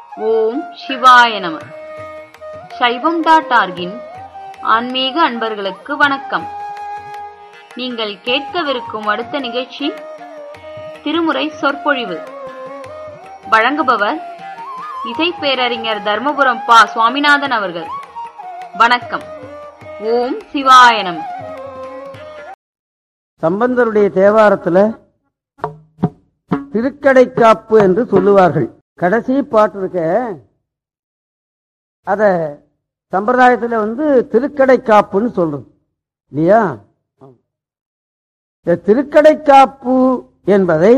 ஓம் சிவாய நம சைவம் டாட் ஆர்கின் ஆன்மீக அன்பர்களுக்கு வணக்கம் நீங்கள் கேட்கவிருக்கும் அடுத்த நிகழ்ச்சி திருமுறை சொற்பொழிவு வழங்குபவர் இசை பேரறிஞர் தர்மபுரம் பா சுவாமிநாதன் அவர்கள் வணக்கம் ஓம் சிவாய நம சம்பந்தருடைய தேவாரத்துல திருக்கடைக்காப்பு என்று சொல்லுவார்கள் கடைசி பாட்டு இருக்க அத சம்பிரதாயத்துல வந்து திருக்கடைக்காப்புன்னு சொல்றது இல்லையா இந்த திருக்கடைக்காப்பு என்பதை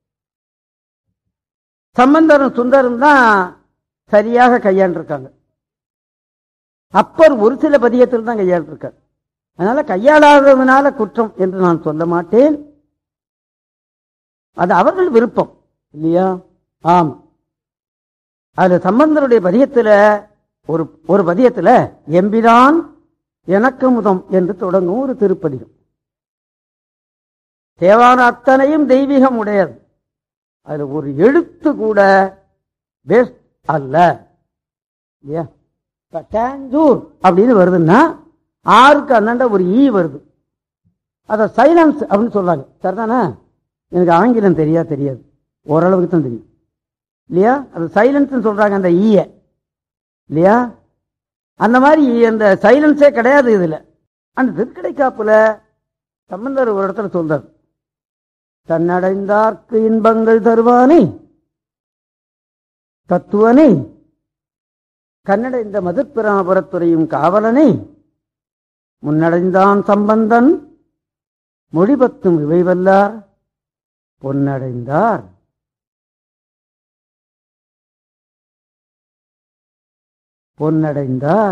சம்பந்தரும் சுந்தரும் தான் சரியாக கையாண்டிருக்காங்க அப்பர் ஒரு சில பதியத்தில் தான் கையாண்டிருக்கார் அதனால கையாளாததுனால குற்றம் என்று நான் சொல்ல மாட்டேன் அது அவர்கள் விருப்பம் இல்லையா ஆம் அது சம்பந்தருடைய பதியத்துல ஒரு ஒரு பதியத்துல எம்பிரான் எனக்கு முதம் என்று தொடங்கும் ஒரு திருப்பதிகம் தேவான அத்தனையும் தெய்வீகம் உடையது அது ஒரு எழுத்து கூட பெஸ்ட் அல்ல இல்லையா இப்ப தேஞ்சூர் அப்படின்னு வருதுன்னா ஆறுக்கு அந்தாண்ட ஒரு ஈ வருது அத சைலன்ஸ் அப்படின்னு சொல்றாங்க சரிதானே எனக்கு ஆங்கிலம் தெரியா தெரியாது ஓரளவுக்கு தான் தெரியும் இல்லையா அது சைலன்ஸ் சொல்றாங்க அந்த ஈய இல்லையா அந்த மாதிரி அந்த சைலன்ஸே கிடையாது இதுல அந்த திருக்கடைக்காப்புல சம்பந்தர் ஒரு இடத்துல சொல்றார் தன்னடைந்தார்க்கு இன்பங்கள் தருவானே தத்துவனே கன்னட இந்த மதுப்பிராபுரத்துறையும் காவலனே முன்னடைந்தான் சம்பந்தன் மொழிபத்தும் இவை வல்லார் பொன்னடைந்தார் பொன்னடைந்தார்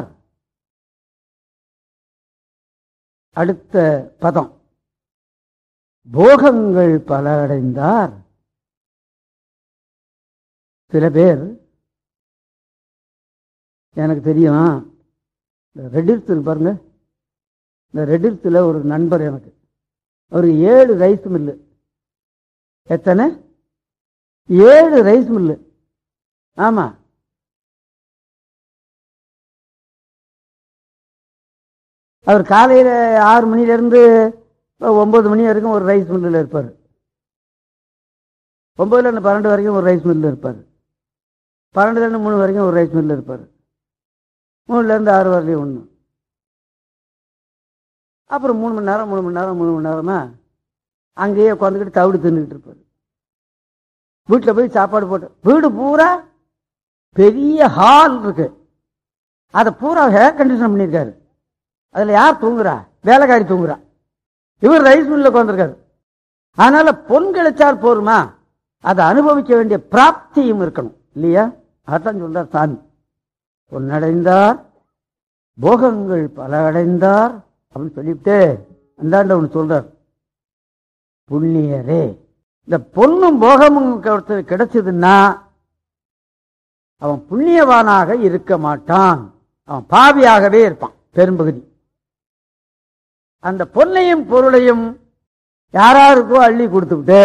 அடுத்த பதம் போகங்கள் பல அடைந்தார் சில பேர் எனக்கு தெரியும் இந்த ரெட்டில்ஸ் பாருங்க இந்த ரெட்டில்ஸில் ஒரு நண்பர் எனக்கு ஒரு ஏழு ரைஸ் மில்லு எத்தனை ஏழு ரைஸ் மில்லு ஆமா அவர் காலையில ஆறு மணில இருந்து ஒன்பது மணி வரைக்கும் ஒரு ரைஸ் மில்லில் இருப்பார் ஒன்பதுல இருந்து பன்னெண்டு வரைக்கும் ஒரு ரைஸ் மில்லில் இருப்பார் பன்னெண்டுல இருந்து மூணு வரைக்கும் ஒரு ரைஸ் மில்லில் இருப்பார் மூணுல இருந்து ஆறு வரலையும் ஒன்று அப்புறம் மூணு மணி நேரம் மூணு மணி நேரம் மூணு மணி நேரமா அங்கேயே உட்காந்துக்கிட்டு தவிடு தின்னுக்கிட்டு இருப்பார் வீட்டில் போய் சாப்பாடு போட்டு வீடு பூரா பெரிய ஹால் இருக்கு அதை பூரா ஏர் கண்டிஷன் பண்ணியிருக்காரு அதுல யார் தூங்குறா வேலைக்காரி தூங்குறா இவர் ரைஸ் மில்ல உட்காந்துருக்காரு அதனால பொன் கிடைச்சால் போருமா அதை அனுபவிக்க வேண்டிய பிராப்தியும் இருக்கணும் இல்லையா அதான் சொல்றார் சாமி பொன்னடைந்தார் போகங்கள் பல அடைந்தார் அப்படின்னு சொல்லிவிட்டு அந்தாண்ட ஒன்று சொல்றார் புண்ணியரே இந்த பொண்ணும் போகமும் கிடைச்சதுன்னா அவன் புண்ணியவானாக இருக்க மாட்டான் அவன் பாவியாகவே இருப்பான் பெரும்பகுதி அந்த பொன்னையும் பொருளையும் யாராருக்கோ அள்ளி கொடுத்துவிட்டு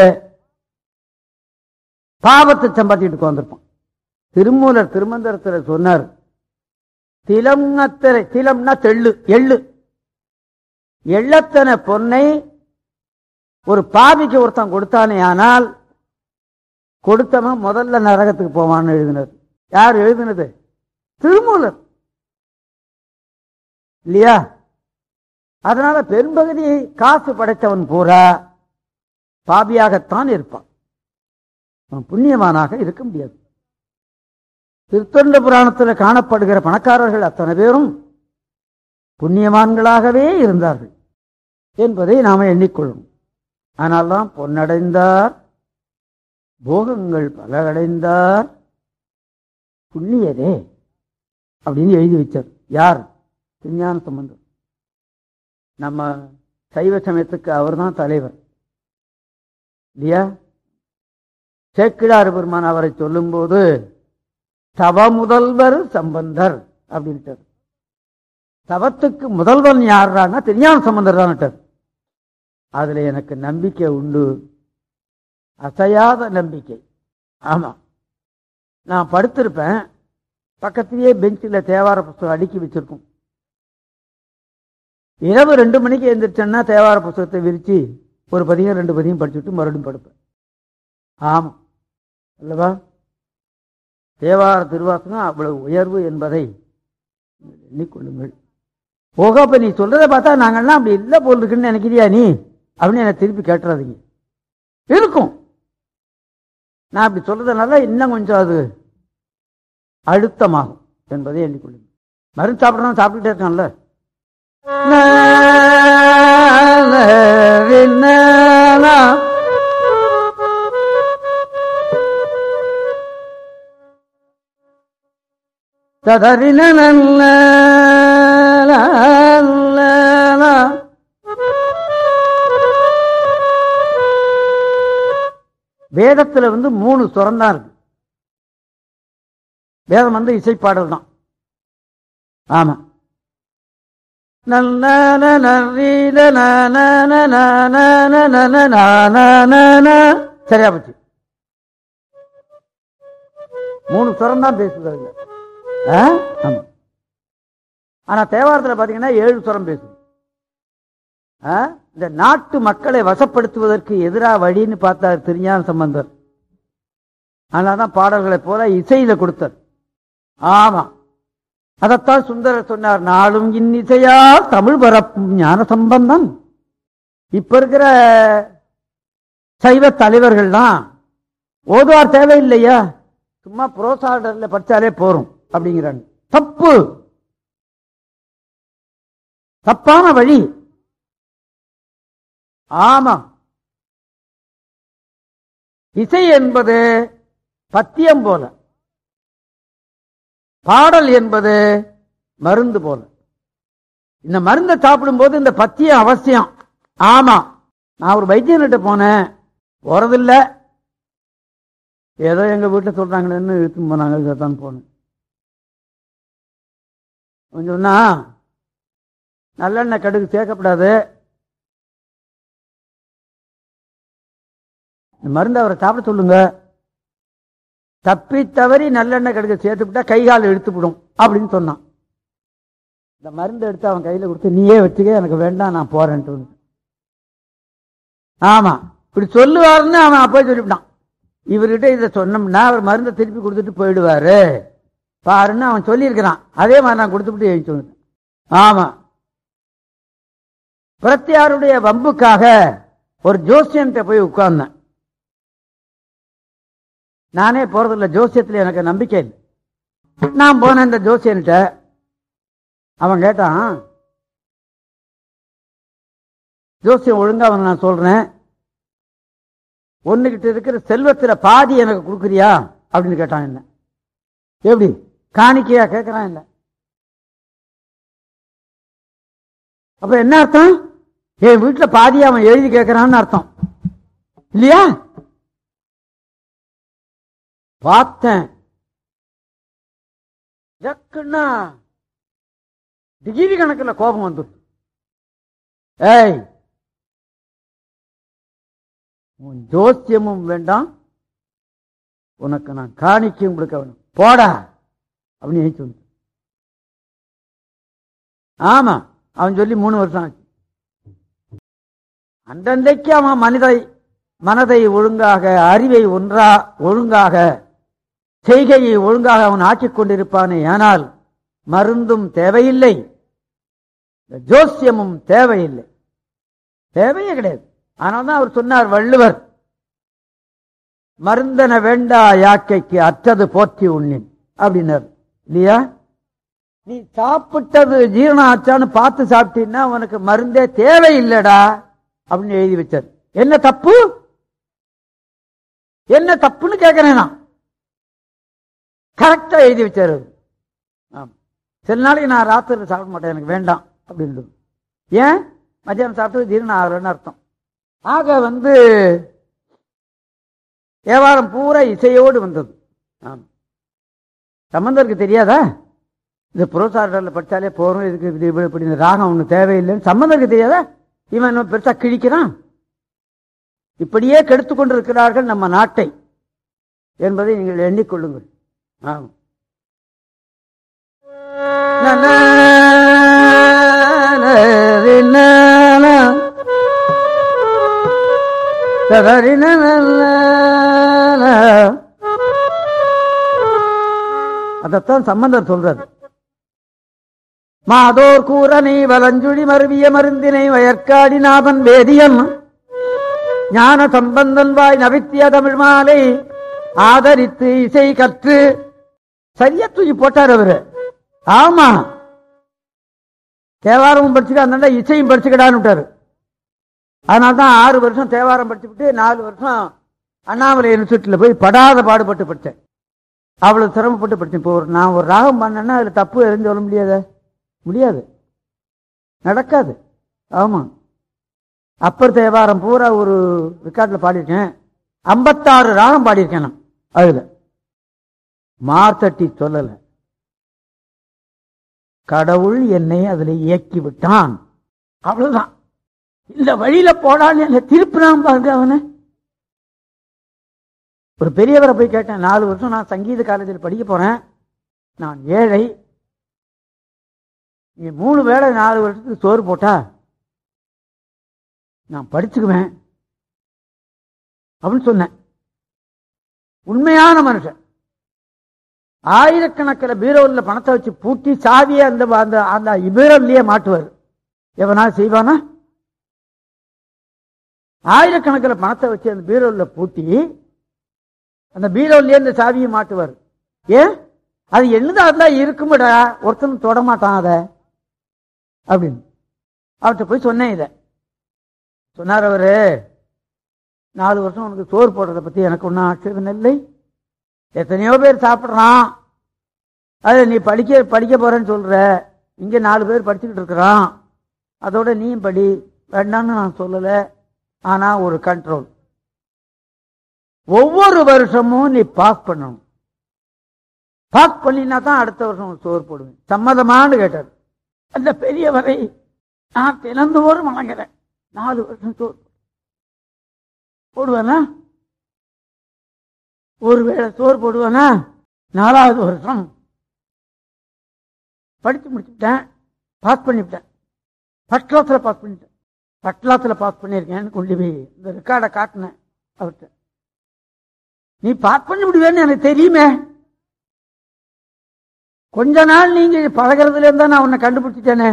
பாவத்தை சம்பாத்திட்டு வந்திருப்பான் திருமூலர் திருமந்திரத்தில் சொன்னார் திலம்னத்திரை திலம்னா தெள்ளு எள்ளு எள்ளத்தன பொன்னை ஒரு பாவிக்கு ஒருத்தன் கொடுத்தானே ஆனால் கொடுத்தவன் முதல்ல நரகத்துக்கு போவான்னு எழுதினது யார் எழுதினது திருமூலர் இல்லையா அதனால பெரும்பகுதி காசு படைத்தவன் பூரா பாபியாகத்தான் இருப்பான் அவன் புண்ணியவானாக இருக்க முடியாது திருத்தொண்ட புராணத்தில் காணப்படுகிற பணக்காரர்கள் அத்தனை பேரும் புண்ணியவான்களாகவே இருந்தார்கள் என்பதை நாம எண்ணிக்கொள்ளும் ஆனால்தான் பொன்னடைந்தார் போகங்கள் பல அடைந்தார் புண்ணியரே அப்படின்னு எழுதி வச்சார் யார் விஞ்ஞான சம்பந்தம் நம்ம சைவ சமயத்துக்கு அவர் தான் தலைவர் இல்லையா சேக்கிடார் பெருமான் அவரை சொல்லும்போது தவ முதல்வர் சம்பந்தர் அப்படின்ட்டார் தவத்துக்கு முதல்வன் யாருன்னா திருஞான சம்பந்தர் தான் அதுல எனக்கு நம்பிக்கை உண்டு அசையாத நம்பிக்கை ஆமா நான் படுத்திருப்பேன் பக்கத்திலேயே பெஞ்சில் தேவார புஸ்தகம் அடுக்கி வச்சிருக்கும் இரவு ரெண்டு மணிக்கு எழுந்திரிச்சேன்னா தேவார புஸ்தகத்தை விரிச்சு ஒரு பதியம் ரெண்டு பதியம் படிச்சுட்டு மறுபடியும் படுப்பேன் ஆமாம் அல்லவா தேவார திருவாசகம் அவ்வளவு உயர்வு என்பதை எண்ணிக்கொள்ளுங்கள் ஓகப்ப நீ சொல்றதை பார்த்தா நாங்கள்லாம் அப்படி இல்லை போல் இருக்குன்னு நினைக்கிறியா நீ அப்படின்னு எனக்கு திருப்பி கேட்டுறாதீங்க இருக்கும் நான் அப்படி சொல்றதுனால இன்னும் கொஞ்சம் அது அழுத்தமாகும் என்பதை எண்ணிக்கொள்ளுங்க மருந்து சாப்பிடணும் சாப்பிட்டுட்டே இருக்கான்ல ததறின வேதத்துல வந்து மூணு சுரம் தான் இருக்கு வேதம் வந்து இசைப்பாடல் தான் ஆமா நல்ல நரீல சரியா போச்சு மூணு சுரம் தான் பேசுது அதுல ஆ? ஆமா ஆனா தேவாரத்துல பாத்தீங்கன்னா ஏழு சுரம் பேசுது ஆ? இந்த நாட்டு மக்களை வசப்படுத்துவதற்கு எதிராக வழின்னு பார்த்தார் திருஞான சம்பந்தர் அதனாலதான் பாடல்களை போல இசையில கொடுத்தார் ஆமா அதத்தான் சுந்தரர் சொன்னார் நாளும் இன்னிசையா தமிழ் பரப்பும் ஞான சம்பந்தம் இப்ப இருக்கிற சைவ தலைவர்கள் தான் ஓதுவார் தேவையில்லையா சும்மா புரோசாடர்ல படிச்சாலே போறோம் அப்படிங்கிறாங்க தப்பு தப்பான வழி ஆமா இசை என்பது பத்தியம் போல பாடல் என்பது மருந்து போல இந்த மருந்தை சாப்பிடும்போது இந்த பத்தியம் அவசியம் ஆமா நான் ஒரு வைத்தியன்கிட்ட போனேன் போறதில்ல ஏதோ எங்க வீட்டுல சொல்றாங்களேன்னு இழுத்து போனாங்க தான் போனேன் அவன் சொன்னா நல்லெண்ணெய் கடுகு சேர்க்கப்படாது இந்த மருந்து அவரை சாப்பிட சொல்லுங்க தப்பி தவறி நல்லெண்ணெய் கடுகு சேர்த்துவிட்டா கை கால் இழுத்துவிடும் அப்படின்னு சொன்னான் இந்த மருந்து எடுத்து அவன் கையில கொடுத்து நீயே வச்சுக்க எனக்கு வேண்டாம் நான் போறேன்ட்டு வந்து. ஆமா இப்படி சொல்லுவாருன்னு அவன் அப்போ சொல்லிவிட்டான் இவர்கிட்ட இதை சொன்னோம்னா அவர் மருந்தை திருப்பி கொடுத்துட்டு போயிடுவாரு பாருன்னு அவன் சொல்லியிருக்கிறான் அதே மாதிரி நான் கொடுத்துட்டு எழுதி வந்துட்டேன் ஆமா பிரத்தியாருடைய வம்புக்காக ஒரு ஜோசியன்ட்ட போய் உட்கார்ந்தேன் நானே போறதில்ல ஜோசியத்துல எனக்கு நம்பிக்கை இல்லை நான் போனேன் இந்த ஜோசியன்ட்ட அவன் கேட்டான் ஜோசியம் ஒழுங்கா அவன் நான் சொல்றேன் ஒண்ணுகிட்ட இருக்கிற செல்வத்துல பாதி எனக்கு கொடுக்குறியா அப்படின்னு கேட்டான் என்ன எப்படி காணிக்கையா கேட்கறான் இல்ல அப்ப என்ன அர்த்தம் என் வீட்டுல பாதி அவன் எழுதி கேட்கறான்னு அர்த்தம் இல்லையா பார்த்தேன் ஜக்குன்னா டிகிரி கணக்குல கோபம் வந்துடும் ஏய் உன் ஜோசியமும் வேண்டாம் உனக்கு நான் காணிக்கையும் கொடுக்க வேணும் போடா அப்படின்னு எழுதி வந்து ஆமா அவன் சொல்லி மூணு வருஷம் ஆச்சு அன்றன்றைக்கு அவன் மனிதை மனதை ஒழுங்காக அறிவை ஒன்றா ஒழுங்காக செய்கையை ஒழுங்காக அவன் ஆக்கிக் கொண்டிருப்பானே ஆனால் மருந்தும் தேவையில்லை இந்த ஜோசியமும் தேவையில்லை தேவையே கிடையாது ஆனால்தான் அவர் சொன்னார் வள்ளுவர் மருந்தன வேண்டா யாக்கைக்கு அற்றது போற்றி உண்ணின் அப்படின்னார் இல்லையா நீ சாப்பிட்டது ஜீரணம் ஆச்சான்னு பார்த்து சாப்பிட்டீங்கன்னா உனக்கு மருந்தே தேவையில்லைடா அப்படின்னு எழுதி வச்சார் என்ன தப்பு என்ன தப்புன்னு கேட்கிறேன் நான் கரெக்டா எழுதி வச்சாரு அவரு. ஆமா சில நாளைக்கு நான் ராத்திரி சாப்பிட மாட்டேன் எனக்கு வேண்டாம் அப்படின்னு ஏன் மத்தியானம் சாப்பிட்டு ஜீரணம் ஆகலன்னு அர்த்தம் ஆக வந்து வியாபாரம் பூரா இசையோடு வந்தது ஆமா சம்பந்தருக்கு தெரியாதா இந்த புரோசாரில் படிச்சாலே போறோம் இதுக்கு இது இப்படி இப்படி இந்த ராகம் ஒண்ணு தேவையில்லைன்னு சம்பந்தருக்கு தெரியாதா இவன் இன்னும் பெருசா கிழிக்கிறான் இப்படியே கெடுத்து கொண்டிருக்கிறார்கள் நம்ம நாட்டை என்பதை நீங்கள் எண்ணிக்கொள்ளுங்கள் ஆமா நன, நரின, சதரின, அதத்தான் சம்பந்தர் சொல்றாரு மாதோர் கூரனை வலஞ்சுழி மருவிய மருந்தினை வயற்காடி நாதன் வேதியன் ஞான சம்பந்தன் வாய் நவித்திய தமிழ் மாலை ஆதரித்து இசை கற்று சரியா தூக்கி போட்டார் அவரு ஆமா தேவாரமும் படிச்சுக்க அந்த இசையும் படிச்சுக்கடான்னு விட்டாரு அதனால தான் ஆறு வருஷம் தேவாரம் படிச்சுக்கிட்டு நாலு வருஷம் அண்ணாமலை யூனிவர்சிட்டியில் போய் படாத பாடுபட்டு படித்தேன் அவ்வளவு சிரமப்பட்டு படித்தேன் இப்போ ஒரு நான் ஒரு ராகம் பண்ணேன்னா அதுல தப்பு எதுவும் சொல்ல முடியாத முடியாது நடக்காது ஆமா அப்பர் தேவாரம் பூரா ஒரு ரெக்கார்டில் பாடியிருக்கேன் ஐம்பத்தாறு ராகம் பாடியிருக்கேன் நான் அதுல மார்த்தட்டி சொல்லல கடவுள் என்னை அதுல இயக்கி விட்டான் அவ்வளவுதான் இந்த வழியில போடான்னு என்னை திருப்பினான் பாருங்க அவனை ஒரு பெரியவரை போய் கேட்டேன் நாலு வருஷம் நான் சங்கீத காலேஜில் படிக்க போறேன் நான் ஏழை நீ மூணு வேளை நாலு வருஷத்துக்கு சோறு போட்டா நான் படிச்சுக்குவேன் அப்படின்னு சொன்னேன் உண்மையான மனுஷன் ஆயிரக்கணக்கில் பீரோவில் பணத்தை வச்சு பூட்டி சாவியை அந்த அந்த அந்த பீரோவிலேயே மாட்டுவார் எவனா செய்வானா ஆயிரக்கணக்கில் பணத்தை வச்சு அந்த பீரோவில் பூட்டி அந்த பீரோவிலேயே அந்த சாவியை மாட்டுவார் ஏன் அது என்னதான் இருந்தா இருக்கும்டா ஒருத்தன் தொட மாட்டான் அதை அப்படின்னு அவர்கிட்ட போய் சொன்னேன் இதை சொன்னார் அவரு நாலு வருஷம் உனக்கு சோறு போடுறத பத்தி எனக்கு ஒன்றும் ஆட்சேபம் இல்லை எத்தனையோ பேர் சாப்பிட்றான் அது நீ படிக்க படிக்க போறேன்னு சொல்ற இங்க நாலு பேர் படிச்சுக்கிட்டு இருக்கிறான் அதோட நீயும் படி வேண்டாம்னு நான் சொல்லல ஆனா ஒரு கண்ட்ரோல் ஒவ்வொரு வருஷமும் நீ பாஸ் பண்ணணும் பாஸ் பண்ணினா தான் அடுத்த வருஷம் உனக்கு சோறு போடுவேன் சம்மதமான்னு கேட்டார் அந்த பெரியவரை நான் தினந்தோறும் வணங்குறேன் நாலு வருஷம் சோறு போடுவேனா ஒருவேளை சோறு போடுவேனா நாலாவது வருஷம் படிச்சு முடிச்சுட்டேன் பாஸ் பண்ணிவிட்டேன் ஃபர்ஸ்ட் கிளாஸில் பாஸ் பண்ணிட்டேன் ஃபர்ஸ்ட் கிளாஸில் பாஸ் பண்ணியிருக்கேன்னு கொண்டு போய் இந்த ரெக்கார்டை காட்டினேன் அவர்கிட்ட நீ பாஸ் பண்ணி விடுவேன்னு எனக்கு தெரியுமே கொஞ்ச நாள் நீங்க பழகிறதுல இருந்தா நான் உன்னை கண்டுபிடிச்சிட்டேனே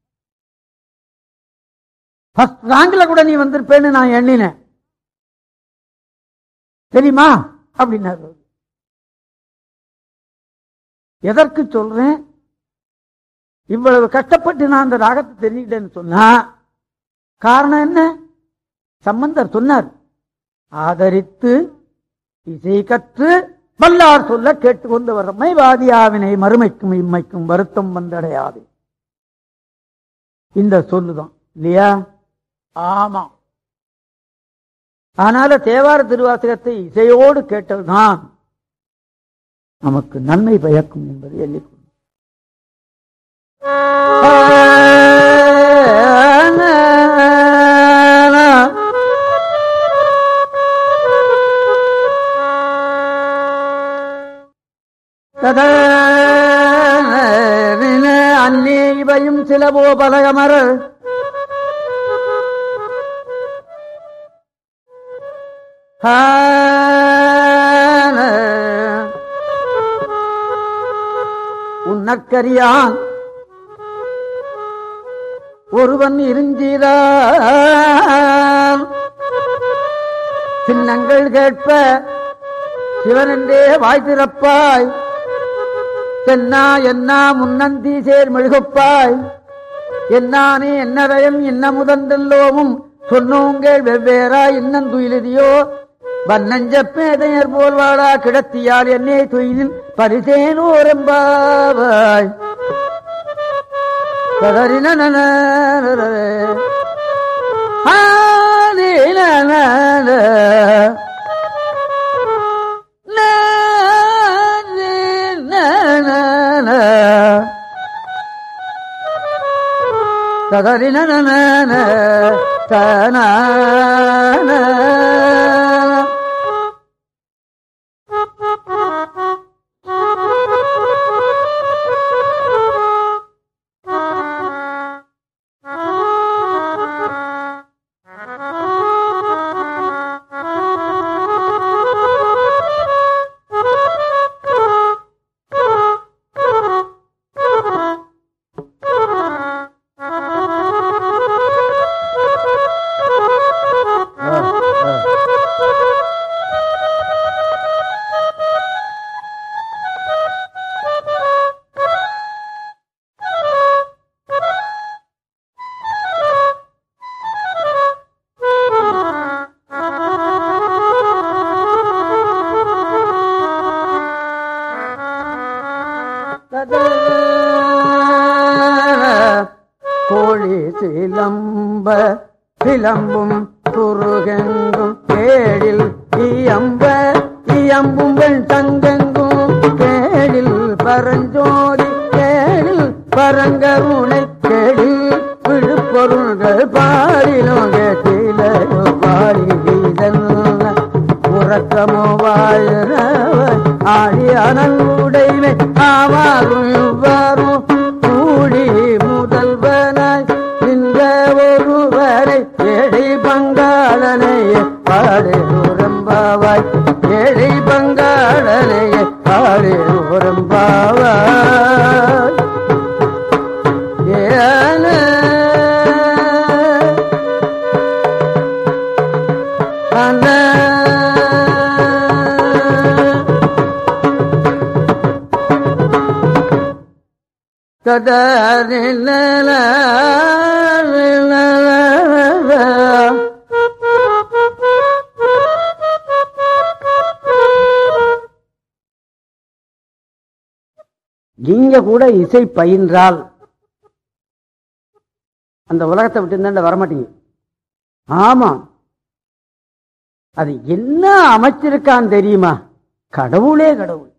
ஃபர்ஸ்ட் ரேங்க்ல கூட நீ வந்திருப்பேன்னு நான் எண்ணினேன் தெரியுமா அப்படின்னாரு எதற்கு சொல்றேன் இவ்வளவு கஷ்டப்பட்டு நான் அந்த ராகத்தை தெரிஞ்சுக்கிட்டேன்னு சொன்னா காரணம் என்ன சம்பந்தர் சொன்னார் ஆதரித்து இசை கற்று வல்லார் சொல்ல கேட்டுக்கொண்டு வரமை வாதியாவினை மறுமைக்கும் இம்மைக்கும் வருத்தம் வந்தடையாது இந்த சொல்லுதான் இல்லையா ஆமா அதனால தேவார திருவாசகத்தை இசையோடு கேட்டதுதான் நமக்கு நன்மை பயக்கும் என்பதை எண்ணிக்கொண்டு அன்னே இவையும் சிலவோ பலகமரர் உன்னக்கரியான் ஒருவன் இருஞ்சீரான் சின்னங்கள் கேட்ப சிவனென்றே வாய் திறப்பாய் தென்னா என்னா முன்னந்தி சேர் மெழுகுப்பாய் என்னானே என்னதயம் இன்ன முதந்தெல்லோமும் சொன்னோங்கள் வெவ்வேறா இன்னம் துயிலுதியோ வன்னஞ்ச பேதையர் போல் வாழா கிடத்தியால் என்னே துயிலில் பரிசேனோரம்பாவாய் பதறின தகரின தன கோழி சிலம்ப சிலம்பும் குறுகெங்கும் கேடில் இயம்ப இயம்பும் வெண் தங்கெங்கும் கேடில் பரஞ்சோதி கேடில் பரங்கருணை கேடில் விழுப்பொருள்கள் பாடிலும் கேட்டிலையோ பாடி உறக்கமோ வாழ்கிறவர் ஆடி அனங்குடைமை ஆவாரும் இவ்வாறும் கூடி முதல்வனாய் இந்த ஒருவரை ஏழை பங்காளனையே பாடு உரம்பாவாய் ஏழை பங்காளனையே பாடு உரம்பாவாய் ஏன நீங்க கூட இசை பயின்றால் அந்த உலகத்தை விட்டு இருந்தாண்ட வரமாட்டீங்க ஆமா அது என்ன அமைச்சிருக்கான் தெரியுமா கடவுளே கடவுள்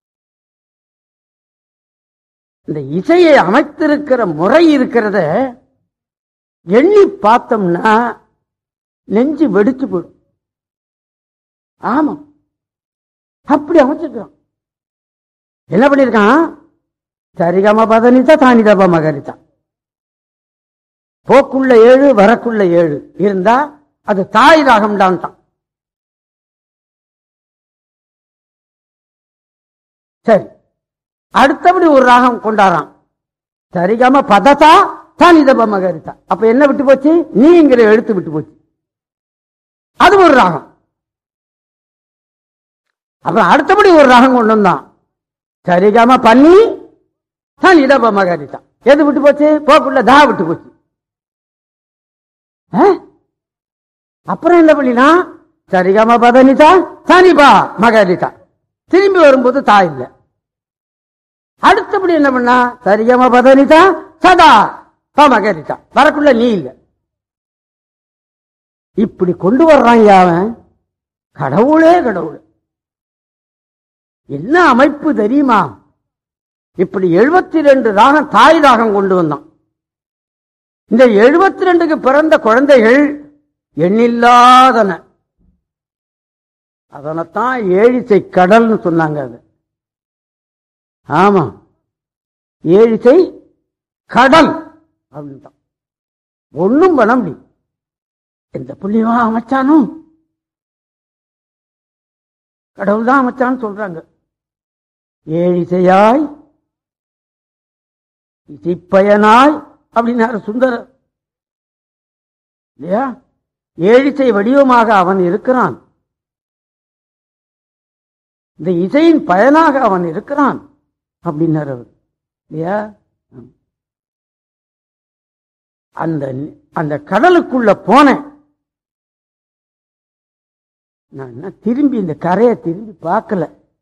இந்த இசையை அமைத்திருக்கிற முறை இருக்கிறத எண்ணி பார்த்தோம்னா நெஞ்சு வெடிச்சு போடும் ஆமா அப்படி அமைச்சிருக்கான் என்ன பண்ணிருக்கான் சரிகம பதனிதா தானிதப மகரிதா போக்குள்ள ஏழு வரக்குள்ள ஏழு இருந்தா அது தாய் ராகம் தான் சரி அடுத்தபடி ஒரு ராகம் கொண்டாடுறான் சரிகம பதத்தா தானிதப மகரிதா அப்ப என்ன விட்டு போச்சு நீங்கிற எழுத்து விட்டு போச்சு அது ஒரு ராகம் அப்புறம் அடுத்தபடி ஒரு ராகம் கொண்டு வந்தான் சரிகம பண்ணி தான் இதப மகரிதா எது விட்டு போச்சு போக்குள்ள தா விட்டு போச்சு ஆ? அப்புறம் என்ன பண்ணினா சரிகம பதனிதா தனிபா மகரிதா திரும்பி வரும்போது தா இல்ல அடுத்தபடி என்ன பண்ணா சரிகம பதனிதா சதா பா மகரிதா வரக்குள்ள நீ இல்ல இப்படி கொண்டு வர்றான் அவன் கடவுளே கடவுள் என்ன அமைப்பு தெரியுமா இப்படி எழுபத்தி ரெண்டு ராகம் தாய் ராகம் கொண்டு வந்தான் இந்த எழுபத்தி ரெண்டுக்கு பிறந்த குழந்தைகள் எண்ணில்லாதன அதனைத்தான் ஏழிசை கடல்னு சொன்னாங்க அது ஆமா ஏழிசை கடல் அப்படின்ட்டான் ஒண்ணும் பண்ண முடியும் எந்த புள்ளியமா அமைச்சானும் கடவுள் தான் அமைச்சான்னு சொல்றாங்க ஏழிசையாய் இசைப்பயனாய் அப்படின்னாரு சுந்தரர் இல்லையா ஏழிசை வடிவமாக அவன் இருக்கிறான் இந்த இசையின் பயனாக அவன் இருக்கிறான் அப்படின்னாரு அவர் இல்லையா அந்த அந்த கடலுக்குள்ள போனேன் நான் என்ன திரும்பி இந்த கரையை திரும்பி பார்க்கல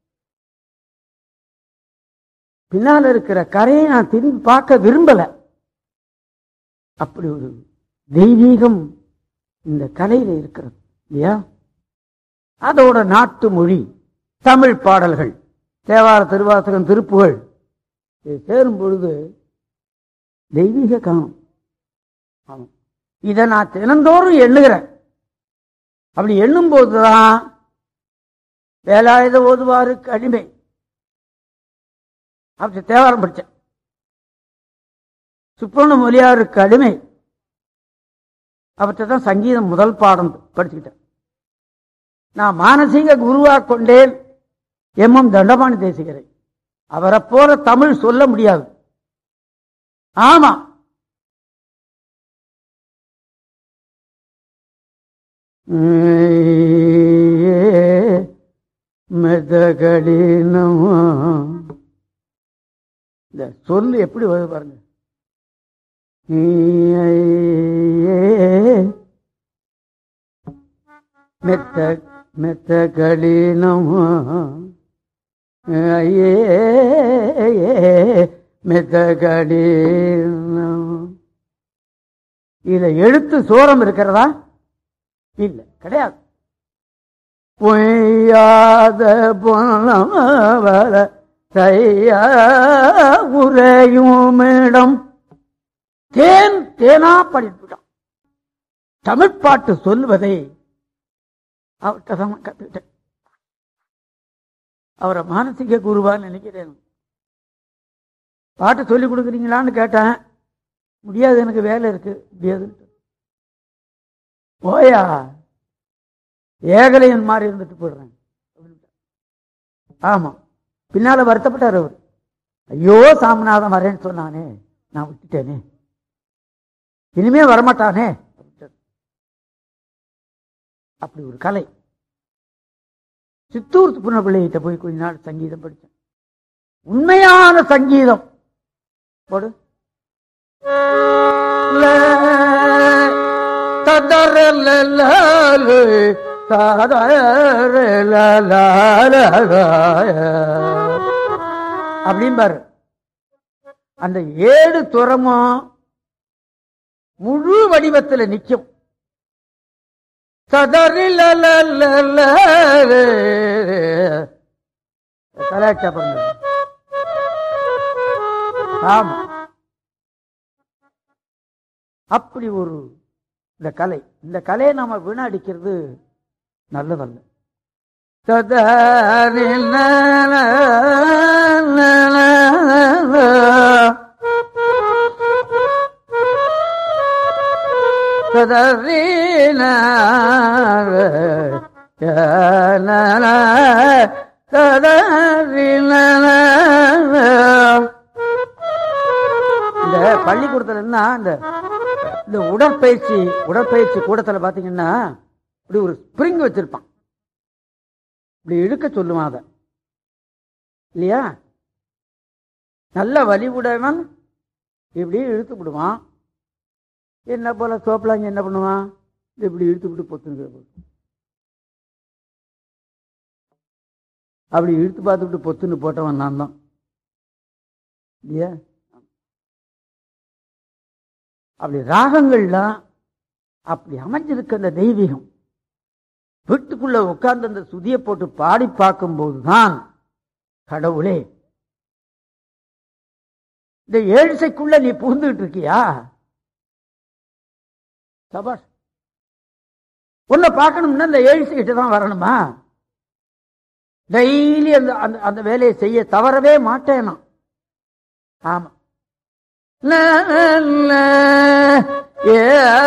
பின்னால இருக்கிற கரையை நான் திரும்பி பார்க்க விரும்பல அப்படி ஒரு தெய்வீகம் இந்த கலையில இருக்கிறது இல்லையா அதோட நாட்டு மொழி தமிழ் பாடல்கள் தேவார திருவாசகம் திருப்புகழ் இது சேரும் பொழுது தெய்வீக காணும் ஆமாம் இதை நான் தினந்தோறும் எண்ணுகிறேன் அப்படி எண்ணும் போதுதான் வேலாயுத ஓதுவாருக்கு அடிமை அப்படி தேவாரம் படித்தேன் சுப்பிரமணிய மொழியாருக்கு அடிமை அவற்றை தான் சங்கீதம் முதல் பாடம் படிச்சுக்கிட்டேன் நான் மானசீக குருவா கொண்டேன் எம்எம் தண்டபாணி தேசிகரை அவரை போல தமிழ் சொல்ல முடியாது ஆமா மெதகடினமா இந்த சொல்லு எப்படி வருது பாருங்க மெத்த மெத்த கடினமா ஐயே மெத்தகடி இதுல எழுத்து சோரம் இருக்கிறதா இல்ல கிடையாது பொய்யாத பொன்னவர தையா உரையும் இடம் தேன் தேனா படிப்பிட்டான் தமிழ் பாட்டு சொல்வதை அவர்கிட்ட தான் கத்துக்கிட்டேன் அவரை மானசீக குருவான்னு நினைக்கிறேன் பாட்டு சொல்லி கொடுக்குறீங்களான்னு கேட்டேன் முடியாது எனக்கு வேலை இருக்கு முடியாதுன்ட்டு போயா ஏகலையன் மாதிரி இருந்துட்டு போயிடுறேன் ஆமா பின்னால வருத்தப்பட்டார் அவர் ஐயோ சாமிநாதன் வரேன்னு சொன்னானே நான் விட்டுட்டேனே இனிமே வரமாட்டானே அப்படி ஒரு கலை சித்தூர் புண்ண பிள்ளைகிட்ட போய் கொஞ்ச நாள் சங்கீதம் படிச்சேன் உண்மையான சங்கீதம் போடு ல, ததர ல, ல, ல, ததர ல, ல, ல, ல. அப்படிம்பாரு அந்த ஏழு துறமும் முழு வடிவத்தில் நிக்கும் சதறில கலாச்சா பண்ணுங்க ஆமா அப்படி ஒரு இந்த கலை இந்த கலையை நாம வீணடிக்கிறது நல்லதல்ல சதறில சதறின இந்த பள்ளிக்கூடத்துல என்ன இந்த இந்த உடற்பயிற்சி உடற்பயிற்சி கூடத்துல பாத்தீங்கன்னா இப்படி ஒரு ஸ்ப்ரிங் வச்சிருப்பான் இப்படி இழுக்க சொல்லுவான் அத இல்லையா நல்ல வலிவுடவன் இப்படி இழுத்து விடுவான் என்ன போல சோப்பலாங்க என்ன பண்ணுவான் இப்படி இழுத்து விட்டு பொத்துன்னு அப்படி இழுத்து பார்த்துட்டு பொத்துன்னு போட்டவன் நான் தான் இல்லையா அப்படி ராகங்கள்லாம் அப்படி அமைஞ்சிருக்க அந்த தெய்வீகம் வீட்டுக்குள்ள உட்கார்ந்து அந்த சுதியை போட்டு பாடி பார்க்கும் தான் கடவுளே இந்த ஏழிசைக்குள்ள நீ புகுந்துகிட்டு இருக்கியா சபாஷ் உன்னை பார்க்கணும்னா இந்த ஏழிசை கிட்ட தான் வரணுமா டெய்லி அந்த அந்த அந்த வேலையை செய்ய தவறவே மாட்டேன் நான் ஆமா ல, ல, ஏ,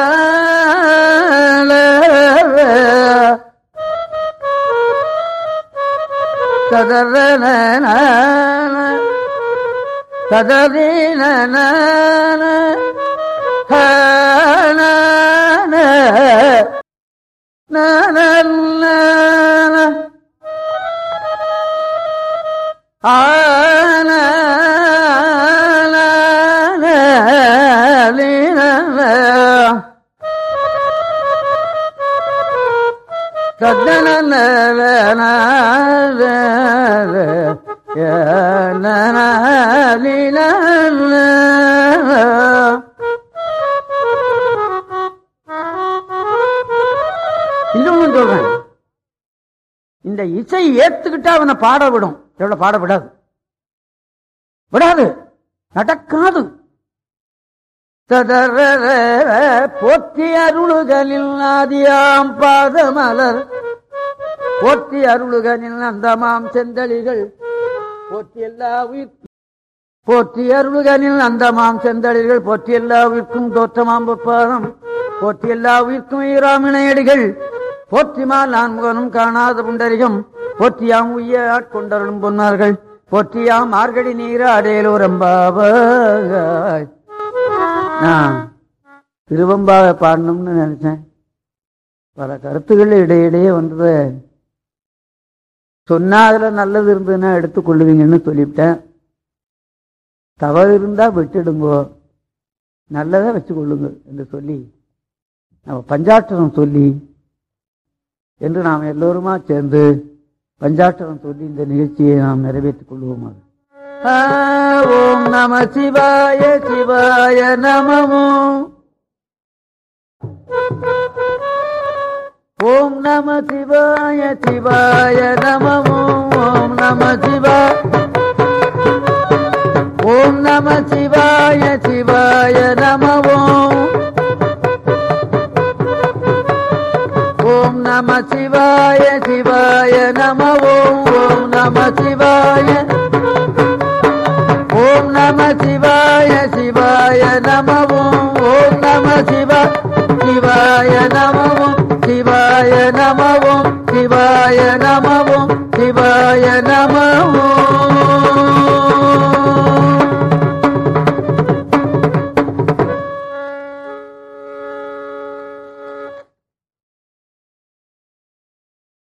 ல, ல. சதர, ந, ந, ந. சதரி, ந, ந, ந. ஹ, ந, ந. ந, ந, ந, ந. ஆ, ந, ந, ந, லி, ந, ந. சத்தன, ந, ந, ந, ந, ந. ய, ந, ந, லி, ந, ந. இன்னொன்னு சொல்றேன் இந்த இசை ஏத்துக்கிட்டா அவனை பாட விடும் எவ்வளவு பாட விடாது விடாது நடக்காது ததரர போற்றி அருளுகனில் ஆதியாம் பாதமலர் போற்றி அருளுகனில் அந்தமாம் செந்தளிகள் போற்றி எல்லா உயிர் போற்றி அருளுகனில் அந்தமாம் செந்தளிர்கள் போற்றி எல்லா உயிர்க்கும் தோற்றமாம் பொற்பாதம் போற்றி எல்லா உயிர்க்கும் ஈராமிணையடிகள் போற்றிமா நான் முகனும் காணாத புண்டரிகம் போற்றியாம் உய்ய ஆட்கொண்டருளும் பொன்னார்கள் போற்றியாம் மார்கழி நீர அடையலூரம்பாவாய் நான் திருவம்பாவை பாடணும்னு நினைச்சேன் பல கருத்துக்கள் இடையிடையே வந்தது சொன்னா அதுல நல்லது இருந்ததுன்னா எடுத்துக்கொள்ளுவீங்கன்னு சொல்லிவிட்டேன் தவறு இருந்தா விட்டுடுங்கோ நல்லதா வச்சுக்கொள்ளுங்க என்று சொல்லி நம்ம பஞ்சாட்சரம் சொல்லி என்று நாம் எல்லோருமா சேர்ந்து பஞ்சாட்சரம் சொல்லி இந்த நிகழ்ச்சியை நாம் நிறைவேற்றிக் கொள்வோமாக ஆ, ஓம் நம சிவாய சிவாய நமமோ ஓம் நம சிவாய சிவாய நமமோ ஓம் நம சிவாய ஓம் நம சிவாய சிவாய நமவோ ஓம் நம சிவாய சிவாய நமவோ ஓம் நம சிவாய ஓம் நம சிவாய சிவாய நமவோ